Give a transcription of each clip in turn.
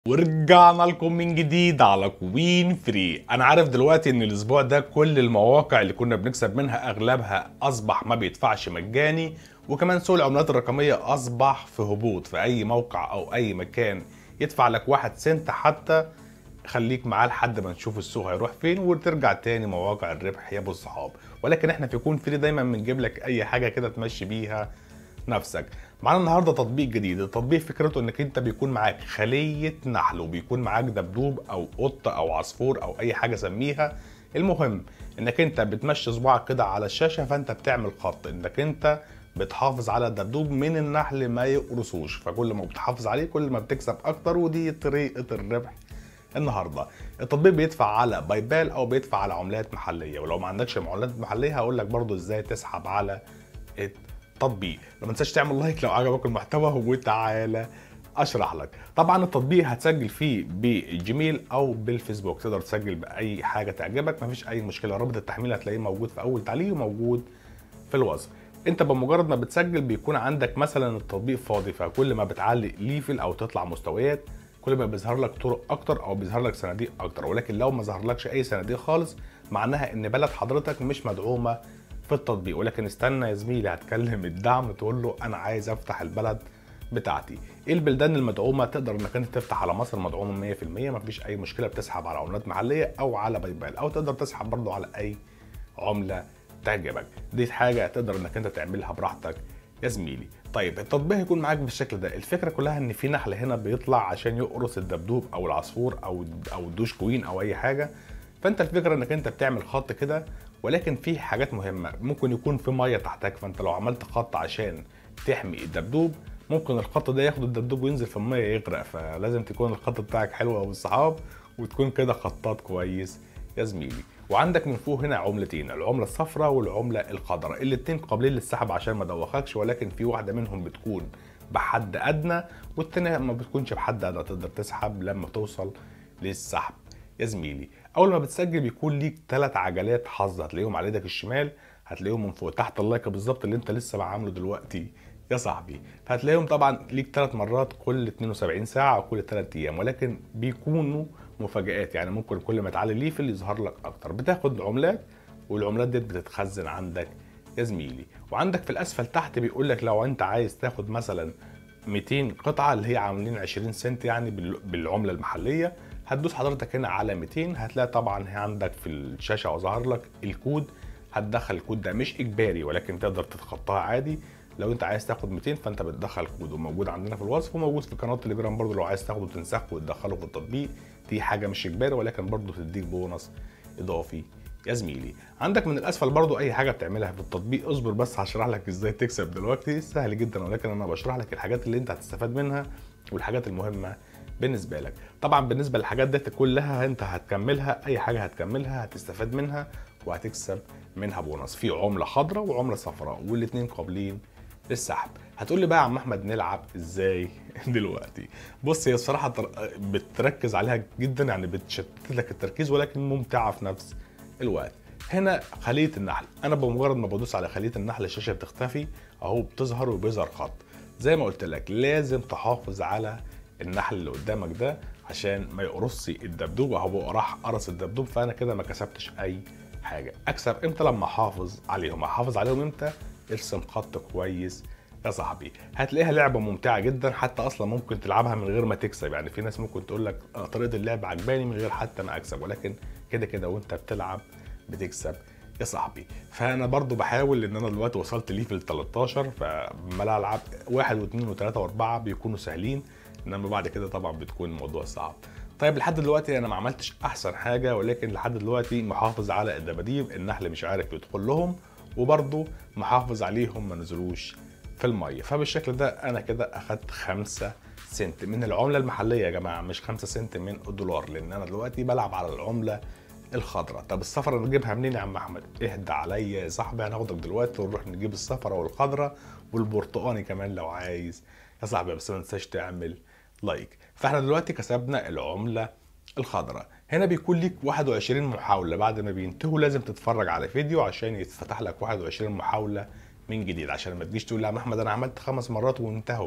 ورجعنا لكم من جديد على كوين فري انا عارف دلوقتي ان الاسبوع ده كل المواقع اللي كنا بنكسب منها اغلبها اصبح ما بيدفعش مجاني وكمان سوق العملات الرقمية اصبح في هبوط في اي موقع او اي مكان يدفع لك واحد سنت حتى خليك معاه لحد ما نشوف السوق هيروح فين وترجع تاني مواقع الربح يا ابو الصحاب ولكن احنا في كون فري دايما بنجيب لك اي حاجه كده تمشي بيها نفسك معانا النهارده تطبيق جديد التطبيق فكرته انك انت بيكون معاك خليه نحل وبيكون معاك دبدوب او قطه او عصفور او اي حاجه سميها المهم انك انت بتمشي صباعك كده على الشاشه فانت بتعمل خط انك انت بتحافظ على الدبدوب من النحل ما يقرصوش فكل ما بتحافظ عليه كل ما بتكسب اكتر ودي طريقه الربح النهارده التطبيق بيدفع على باي بال او بيدفع على عملات محليه ولو ما عندكش عملات محليه هقول لك برضو ازاي تسحب على التطبيق ما تنساش تعمل لايك لو عجبك المحتوى وتعالى اشرح لك طبعا التطبيق هتسجل فيه بالجيميل او بالفيسبوك تقدر تسجل باي حاجه تعجبك مفيش اي مشكله رابط التحميل هتلاقيه موجود في اول تعليق وموجود في الوصف انت بمجرد ما بتسجل بيكون عندك مثلا التطبيق فاضي فكل ما بتعلي ليفل او تطلع مستويات كل ما بيظهر لك طرق اكتر او بيظهر لك صناديق اكتر ولكن لو ما ظهرلكش اي صناديق خالص معناها ان بلد حضرتك مش مدعومه في التطبيق ولكن استنى يا زميلي هتكلم الدعم تقول له انا عايز افتح البلد بتاعتي ايه البلدان المدعومه تقدر انك انت تفتح على مصر مدعومه 100% مفيش اي مشكله بتسحب على عملات محليه او على باي بال او تقدر تسحب برضو على اي عمله تعجبك دي حاجه تقدر انك انت تعملها براحتك يا زميلي طيب التطبيق هيكون معاك بالشكل ده الفكره كلها ان في نحل هنا بيطلع عشان يقرص الدبدوب او العصفور او او الدوش كوين او اي حاجه فانت الفكره انك انت بتعمل خط كده ولكن في حاجات مهمه ممكن يكون في ميه تحتك فانت لو عملت خط عشان تحمي الدبدوب ممكن الخط ده ياخد الدبدوب وينزل في الميه يغرق فلازم تكون الخط بتاعك حلو او الصحاب وتكون كده خطاط كويس يا زميلي وعندك من فوق هنا عملتين العمله الصفراء والعمله الخضراء الاتنين قابلين للسحب عشان ما دوخكش ولكن في واحده منهم بتكون بحد ادنى والتانية ما بتكونش بحد ادنى تقدر تسحب لما توصل للسحب يا زميلي اول ما بتسجل بيكون ليك ثلاث عجلات حظ هتلاقيهم على ايدك الشمال هتلاقيهم من فوق تحت اللايك بالظبط اللي انت لسه عامله دلوقتي يا صاحبي فهتلاقيهم طبعا ليك ثلاث مرات كل 72 ساعه او كل 3 ايام ولكن بيكونوا مفاجآت يعني ممكن كل ما تعلي ليفل يظهر لك اكتر بتاخد عملات والعملات دي بتتخزن عندك يا زميلي وعندك في الاسفل تحت بيقول لك لو انت عايز تاخد مثلا 200 قطعه اللي هي عاملين 20 سنت يعني بالعمله المحليه هتدوس حضرتك هنا على 200 هتلاقي طبعا عندك في الشاشه وظهر لك الكود هتدخل الكود ده مش اجباري ولكن تقدر تتخطاها عادي لو انت عايز تاخد 200 فانت بتدخل كود وموجود عندنا في الوصف وموجود في قناه تليجرام برضو لو عايز تاخده تنسخه وتدخله في التطبيق دي حاجه مش اجباري ولكن برضو تديك بونص اضافي يا زميلي عندك من الاسفل برضو اي حاجه بتعملها في التطبيق اصبر بس هشرح لك ازاي تكسب دلوقتي سهل جدا ولكن انا بشرح لك الحاجات اللي انت هتستفاد منها والحاجات المهمه بالنسبه لك طبعا بالنسبه للحاجات دي كلها انت هتكملها اي حاجه هتكملها هتستفاد منها وهتكسب منها بونص في عمله خضراء وعمله صفراء والاثنين قابلين للسحب هتقول لي بقى يا عم احمد نلعب ازاي دلوقتي بص هي الصراحه بتركز عليها جدا يعني بتشتت لك التركيز ولكن ممتعه في نفس الوقت هنا خليه النحل انا بمجرد ما بدوس على خليه النحل الشاشه بتختفي اهو بتظهر وبيظهر خط زي ما قلت لك لازم تحافظ على النحل اللي قدامك ده عشان ما يقرصش الدبدوب اهو راح قرص الدبدوب فانا كده ما كسبتش اي حاجه اكسب امتى لما احافظ عليهم احافظ عليهم امتى ارسم خط كويس يا صاحبي هتلاقيها لعبه ممتعه جدا حتى اصلا ممكن تلعبها من غير ما تكسب يعني في ناس ممكن تقول لك طريقه اللعب عجباني من غير حتى ما اكسب ولكن كده كده وانت بتلعب بتكسب يا صاحبي فانا برضو بحاول ان انا دلوقتي وصلت ليفل 13 فما العب واحد واثنين وثلاثه واربعه بيكونوا سهلين انما بعد كده طبعا بتكون الموضوع صعب طيب لحد دلوقتي انا ما عملتش احسن حاجه ولكن لحد دلوقتي محافظ على الدباديب النحل مش عارف يدخل لهم وبرضه محافظ عليهم ما نزلوش في الميه فبالشكل ده انا كده اخدت 5 سنت من العمله المحليه يا جماعه مش 5 سنت من الدولار لان انا دلوقتي بلعب على العمله الخضراء طب الصفرة نجيبها منين يا عم احمد اهدى عليا يا صاحبي هناخدك دلوقتي ونروح نجيب الصفرة والخضراء والبرتقاني كمان لو عايز يا صاحبي بس ما تنساش تعمل لايك فاحنا دلوقتي كسبنا العمله الخضراء هنا بيكون ليك 21 محاوله بعد ما بينتهوا لازم تتفرج على فيديو عشان يتفتح لك 21 محاوله من جديد عشان ما تجيش تقول لا يا احمد انا عملت خمس مرات وانتهوا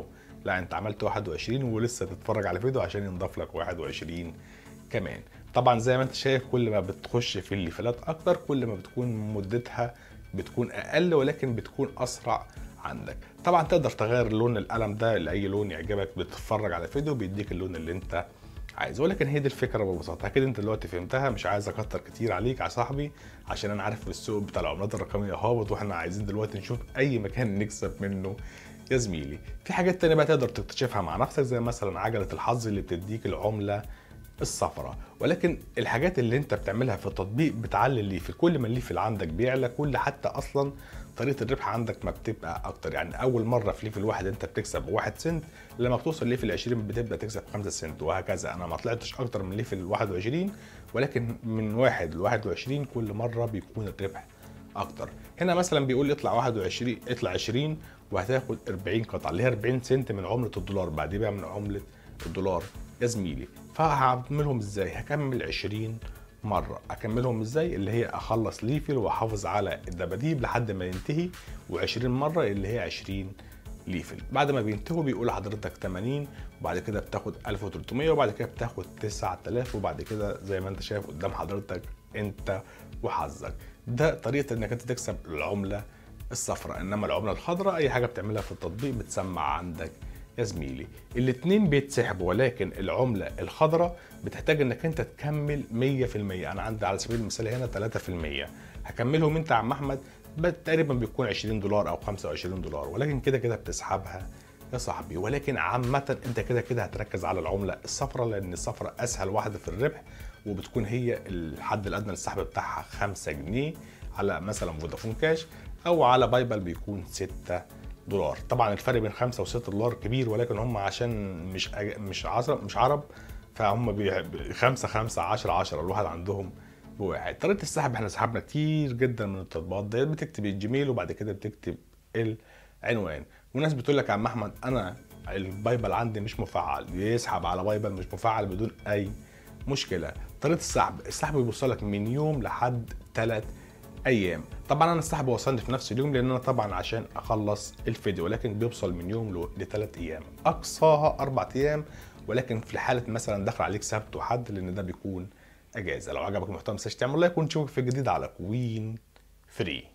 لا انت عملت 21 ولسه تتفرج على فيديو عشان ينضاف لك 21 كمان طبعا زي ما انت شايف كل ما بتخش في الليفلات اكتر كل ما بتكون مدتها بتكون اقل ولكن بتكون اسرع عندك طبعا تقدر تغير لون القلم ده لاي لون يعجبك بتتفرج على فيديو بيديك اللون اللي انت عايزه ولكن هي دي الفكره ببساطه اكيد انت دلوقتي فهمتها مش عايز اكتر كتير عليك يا صاحبي عشان انا عارف السوق بتاع العملات الرقميه هابط واحنا عايزين دلوقتي نشوف اي مكان نكسب منه يا زميلي في حاجات تانية بقى تقدر تكتشفها مع نفسك زي مثلا عجله الحظ اللي بتديك العمله الصفراء ولكن الحاجات اللي انت بتعملها في التطبيق بتعلي الليفل كل ما الليفل عندك بيعلى كل حتى اصلا طريقه الربح عندك ما بتبقى اكتر يعني اول مره في ليفل واحد انت بتكسب 1 سنت لما بتوصل ليفل 20 بتبدا تكسب 5 سنت وهكذا انا ما طلعتش اكتر من ليفل 21 ولكن من 1 ل 21 كل مره بيكون الربح اكتر هنا مثلا بيقول اطلع 21 اطلع 20 وهتاخد 40 قطعه اللي هي 40 سنت من عمله الدولار بعدين بقى من عمله الدولار يا زميلي فهعملهم ازاي هكمل 20 مره اكملهم ازاي اللي هي اخلص ليفل واحافظ على الدباديب لحد ما ينتهي و20 مره اللي هي 20 ليفل بعد ما بينتهوا بيقول لحضرتك 80 وبعد كده بتاخد 1300 وبعد كده بتاخد 9000 وبعد كده زي ما انت شايف قدام حضرتك انت وحظك ده طريقه انك انت تكسب العمله الصفراء انما العمله الخضراء اي حاجه بتعملها في التطبيق بتسمع عندك يا زميلي الاتنين بيتسحبوا ولكن العملة الخضراء بتحتاج انك انت تكمل 100% انا عندي على سبيل المثال هنا 3% هكملهم انت يا عم احمد تقريبا بيكون 20 دولار او 25 دولار ولكن كده كده بتسحبها يا صاحبي ولكن عامة انت كده كده هتركز على العملة الصفراء لان الصفراء اسهل واحدة في الربح وبتكون هي الحد الادنى للسحب بتاعها 5 جنيه على مثلا فودافون كاش او على بايبل بيكون 6 دولار طبعا الفرق بين 5 و6 دولار كبير ولكن هم عشان مش أج... مش عصر مش عرب فهم بي... 5 5 10 10 الواحد عندهم بواحد طريقه السحب احنا سحبنا كتير جدا من التطبيقات ديت بتكتب الجيميل وبعد كده بتكتب العنوان وناس بتقول لك يا عم احمد انا البايبل عندي مش مفعل يسحب على بايبل مش مفعل بدون اي مشكله طريقه السحب السحب بيوصلك من يوم لحد 3 ايام طبعا انا السحب وصلني في نفس اليوم لان انا طبعا عشان اخلص الفيديو ولكن بيوصل من يوم لثلاث ايام اقصاها اربع ايام ولكن في حاله مثلا دخل عليك سبت وحد لان ده بيكون اجازه لو عجبك المحتوى ما تنساش تعمل لايك ونشوفك في الجديد على كوين فري